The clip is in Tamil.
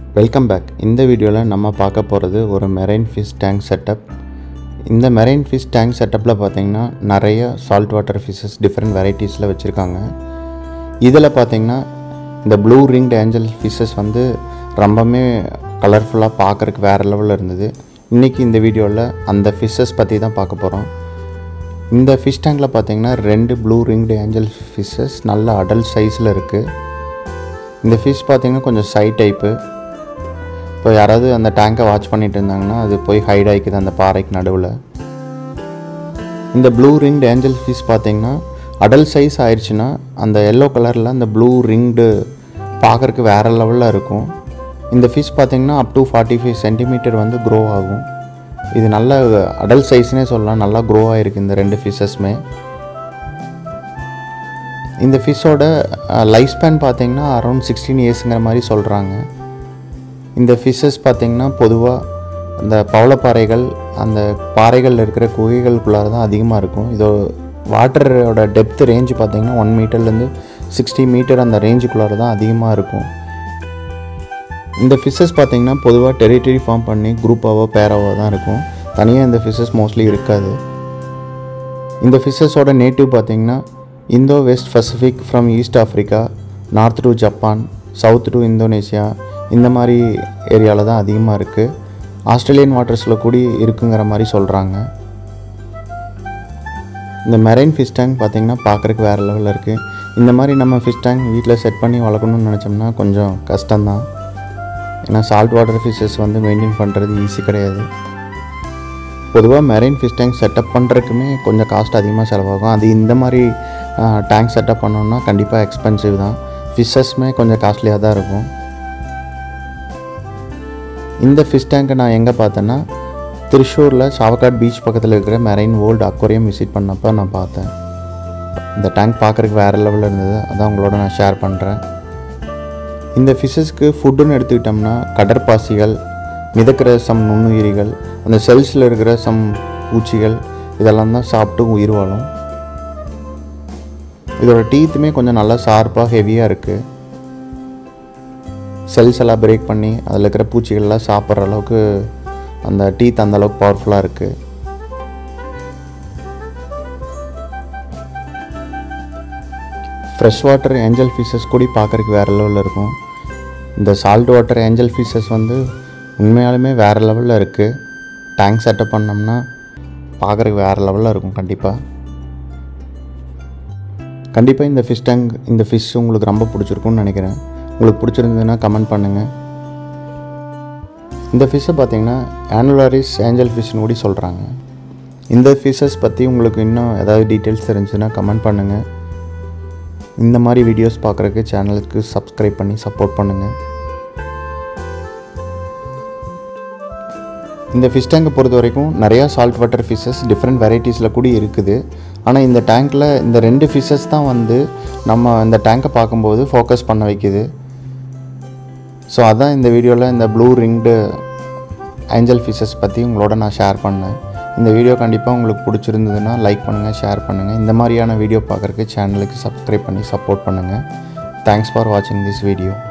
வெல்கம் பேக் இந்த வீடியோவில் நம்ம பார்க்க போகிறது ஒரு மெரைன் ஃபிஷ் டேங்க் செட்டப் இந்த மெரைன் ஃபிஷ் டேங்க் செட்டப்பில் பார்த்தீங்கன்னா நிறைய சால்ட் வாட்டர் ஃபிஷ்ஷஸ் டிஃப்ரெண்ட் வெரைட்டிஸில் வச்சுருக்காங்க இதில் பார்த்தீங்கன்னா இந்த ப்ளூ ரிங்ட் ஏஞ்சல் ஃபிஷ்ஷஸ் வந்து ரொம்பவுமே கலர்ஃபுல்லாக பார்க்குறக்கு வேறு லெவலில் இருந்தது இன்றைக்கி இந்த வீடியோவில் அந்த ஃபிஷ்ஷஸ் பற்றி தான் பார்க்க போகிறோம் இந்த ஃபிஷ் டேங்கில் பார்த்தீங்கன்னா ரெண்டு ப்ளூ ரிங்டு ஏஞ்சல் ஃபிஷ்ஷஸ் நல்ல அடல்ட் சைஸில் இருக்குது இந்த ஃபிஷ் பார்த்தீங்கன்னா கொஞ்சம் சை டைப்பு இப்போ யாராவது அந்த டேங்கை வாட்ச் பண்ணிட்டு இருந்தாங்கன்னா அது போய் ஹைட் ஆகிக்குது அந்த பாறைக்கு நடுவில் இந்த ப்ளூ ரிங்டு ஏஞ்சல் ஃபிஷ் பார்த்தீங்கன்னா அடல்ட் சைஸ் ஆயிடுச்சுன்னா அந்த எல்லோ கலரில் அந்த ப்ளூ ரிங்டு பார்க்குறக்கு வேறு லெவலில் இருக்கும் இந்த ஃபிஷ் பார்த்தீங்கன்னா up to forty five centimetre வந்து க்ரோ ஆகும் இது நல்ல அடல்ட் சைஸ்னே சொல்லலாம் நல்லா க்ரோ ஆகிருக்கு இந்த ரெண்டு ஃபிஷ்ஷஸ்மே இந்த ஃபிஷ்ஷோட லைஃப் ஸ்பேன் பார்த்தீங்கன்னா அரௌண்ட் சிக்ஸ்டீன் இயர்ஸுங்கிற மாதிரி சொல்கிறாங்க இந்த ஃபிஷ்ஷஸ் பார்த்திங்கன்னா பொதுவாக அந்த பவளப்பாறைகள் அந்த பாறைகளில் இருக்கிற குகைகளுக்குள்ளார தான் அதிகமாக இருக்கும் இதோ வாட்டரோட டெப்த் ரேஞ்சு பார்த்திங்கன்னா ஒன் மீட்டர்லேருந்து சிக்ஸ்டி மீட்டர் அந்த ரேஞ்சுக்குள்ளார தான் அதிகமாக இருக்கும் இந்த ஃபிஷ்ஷஸ் பார்த்திங்கன்னா பொதுவாக டெரிட்டரி ஃபார்ம் பண்ணி குரூப்பாவோ பேராவோ தான் இருக்கும் தனியாக இந்த ஃபிஷ்ஷஸ் மோஸ்ட்லி இருக்காது இந்த ஃபிஷ்ஷஸோட நேட்டிவ் பார்த்திங்கன்னா Indo West Pacific from East Africa north to Japan south to Indonesia இந்த மாதிரி ஏரியாவில் தான் அதிகமாக இருக்குது ஆஸ்திரேலியன் வாட்டர்ஸில் கூடி இருக்குங்கிற மாதிரி சொல்கிறாங்க இந்த மெரைன் ஃபிஷ் டேங்க் பார்த்திங்கன்னா பார்க்குறக்கு வேறு லெவலில் இருக்குது இந்த மாதிரி நம்ம ஃபிஷ் டேங்க் வீட்டில் செட் பண்ணி வளர்க்கணும்னு நினச்சோம்னா கொஞ்சம் கஷ்டம்தான் ஏன்னா சால்ட் வாட்டர் ஃபிஷ்ஷஸ் வந்து மெயின்டைன் பண்ணுறது ஈஸி கிடையாது பொதுவாக மெரைன் ஃபிஷ் டேங்க் செட்டப் பண்ணுறதுக்குமே கொஞ்சம் காஸ்ட் அதிகமாக செலவாகும் அது இந்த மாதிரி டேங்க் செட்டப் பண்ணோம்னா கண்டிப்பாக எக்ஸ்பென்சிவ் தான் ஃபிஷ்ஷஸ்மே கொஞ்சம் காஸ்ட்லியாக தான் இருக்கும் இந்த ஃபிஷ் டேங்கை நான் எங்கே பார்த்தேன்னா திருஷூரில் சாவக்காட் பீச் பக்கத்தில் இருக்கிற மெரைன் வேர்ல்டு அக்வரியம் விசிட் பண்ணப்போ நான் பார்த்தேன் இந்த டேங்க் பார்க்குறதுக்கு வேறு லெவலில் இருந்தது அதான் உங்களோட நான் ஷேர் பண்ணுறேன் இந்த ஃபிஷ்ஷஸ்க்கு ஃபுட்டுன்னு எடுத்துக்கிட்டோம்னா கடற்பாசிகள் மிதக்கிற சம் நுண்ணுயிரிகள் அந்த செல்ஸில் இருக்கிற சம் பூச்சிகள் இதெல்லாம் தான் சாப்பிட்டு உயிர் வாழும் இதோட டீத்துமே கொஞ்சம் நல்லா ஷார்ப்பாக ஹெவியாக இருக்குது செல்ஸ் எல்லாம் பிரேக் பண்ணி அதில் இருக்கிற பூச்சிகள்லாம் சாப்பிட்ற அளவுக்கு அந்த டீத் அந்த அளவுக்கு பவர்ஃபுல்லாக இருக்குது ஃப்ரெஷ் வாட்டர் ஏஞ்சல் ஃபிஷ்ஷஸ் கூட பார்க்குறதுக்கு வேறு லெவலில் இருக்கும் இந்த சால்ட் வாட்டர் ஏஞ்சல் ஃபிஷ்ஷஸ் வந்து உண்மையாலுமே வேறு லெவலில் இருக்குது டேங்க் செட்டப் பண்ணோம்னா பார்க்குறதுக்கு வேறு லெவலில் இருக்கும் கண்டிப்பாக கண்டிப்பாக இந்த ஃபிஷ் டேங்க் இந்த ஃபிஷ் உங்களுக்கு ரொம்ப பிடிச்சிருக்கும்னு நினைக்கிறேன் உங்களுக்கு பிடிச்சிருந்ததுன்னா கமெண்ட் பண்ணுங்கள் இந்த ஃபிஷ்ஷை பார்த்தீங்கன்னா ஆனுலாரிஸ் ஏஞ்சல் ஃபிஷ்னு கூட சொல்கிறாங்க இந்த ஃபிஷ்ஷஸ் பற்றி உங்களுக்கு இன்னும் ஏதாவது டீட்டெயில்ஸ் தெரிஞ்சுன்னா கமெண்ட் பண்ணுங்கள் இந்த மாதிரி வீடியோஸ் பார்க்குறக்கு சேனலுக்கு சப்ஸ்கிரைப் பண்ணி சப்போர்ட் பண்ணுங்கள் இந்த ஃபிஷ் டேங்கை பொறுத்த வரைக்கும் நிறையா சால்ட் வாட்டர் ஃபிஷ்ஷஸ் டிஃப்ரெண்ட் வெரைட்டிஸில் கூட இருக்குது ஆனால் இந்த டேங்க்கில் இந்த ரெண்டு ஃபிஷ்ஷஸ் தான் வந்து நம்ம இந்த டேங்கை பார்க்கும்போது ஃபோக்கஸ் பண்ண வைக்குது ஸோ அதான் இந்த வீடியோவில் இந்த ப்ளூ ரிங்டு ஏஞ்சல் ஃபிஷ்ஷஸ் பற்றி உங்களோட நான் ஷேர் பண்ணேன் இந்த வீடியோ கண்டிப்பாக உங்களுக்கு பிடிச்சிருந்ததுன்னா லைக் பண்ணுங்கள் ஷேர் பண்ணுங்கள் இந்த மாதிரியான வீடியோ பார்க்குறக்கு சேனலுக்கு சப்ஸ்கிரைப் பண்ணி சப்போர்ட் பண்ணுங்கள் தேங்க்ஸ் ஃபார் வாட்சிங் திஸ் வீடியோ